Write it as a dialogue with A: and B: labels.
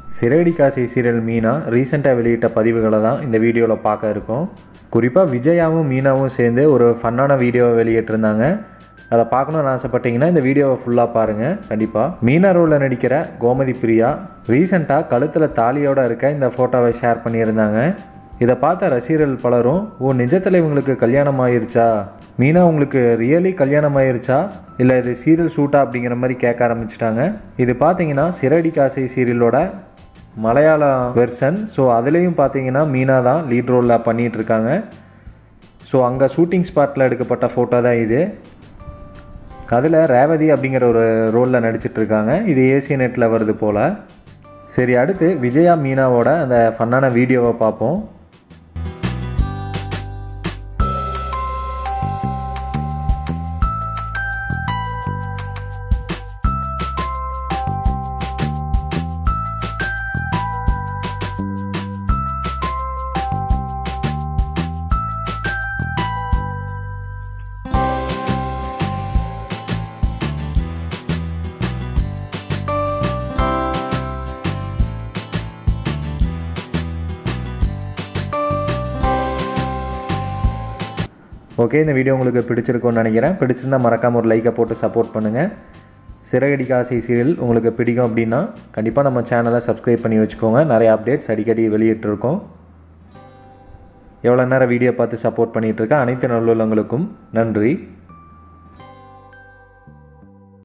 A: சிறகடி Kashi serial Meena ரீசெண்டாக வெளியிட்ட பதிவுகளை தான் இந்த வீடியோவில் பார்க்க இருக்கோம் குறிப்பாக விஜயாவும் மீனாவும் சேர்ந்து ஒரு ஃபன்னான வீடியோவை வெளியிட்டிருந்தாங்க அதை பார்க்கணும்னு ஆசைப்பட்டீங்கன்னா இந்த வீடியோவை ஃபுல்லாக பாருங்கள் கண்டிப்பாக மீனா ரோலில் நடிக்கிற கோமதி பிரியா ரீசெண்டாக கழுத்தில் தாலியோட இருக்க இந்த ஃபோட்டோவை ஷேர் பண்ணியிருந்தாங்க இதை பார்த்த ரசிகர்கள் பலரும் ஓ நிஜத்தில் இவங்களுக்கு கல்யாணம் ஆயிருச்சா மீனா உங்களுக்கு ரியலி கல்யாணம் ஆயிருச்சா இல்லை இது சீரியல் ஷூட்டா அப்படிங்கிற மாதிரி கேட்க ஆரம்பிச்சிட்டாங்க இது பார்த்தீங்கன்னா சிறடி காசை சீரியலோட மலையாள வெர்ஷன் ஸோ அதுலேயும் பார்த்தீங்கன்னா மீனா தான் லீட் ரோலில் பண்ணிகிட்டு இருக்காங்க ஸோ அங்கே ஷூட்டிங் ஸ்பாட்டில் எடுக்கப்பட்ட ஃபோட்டோ தான் இது அதில் ரேவதி அப்படிங்கிற ஒரு ரோலில் நடிச்சிட்டு இருக்காங்க இது ஏசிய நெட்டில் வருது போல் சரி அடுத்து விஜயா மீனாவோட அந்த ஃபன்னான வீடியோவை பார்ப்போம் ஓகே இந்த வீடியோ உங்களுக்கு பிடிச்சிருக்கும்னு நினைக்கிறேன் பிடிச்சிருந்தா மறக்காமல் ஒரு லைக்கை போட்டு சப்போர்ட் பண்ணுங்கள் சிறகடி காசை சீரியல் உங்களுக்கு பிடிக்கும் அப்படின்னா கண்டிப்பாக நம்ம சேனலை சப்ஸ்கிரைப் பண்ணி வச்சுக்கோங்க நிறைய அப்டேட்ஸ் அடிக்கடி வெளியிட்டிருக்கோம் எவ்வளோ நேரம் வீடியோ பார்த்து சப்போர்ட் பண்ணிகிட்ருக்க அனைத்து நல்லுள்ளவங்களுக்கும் நன்றி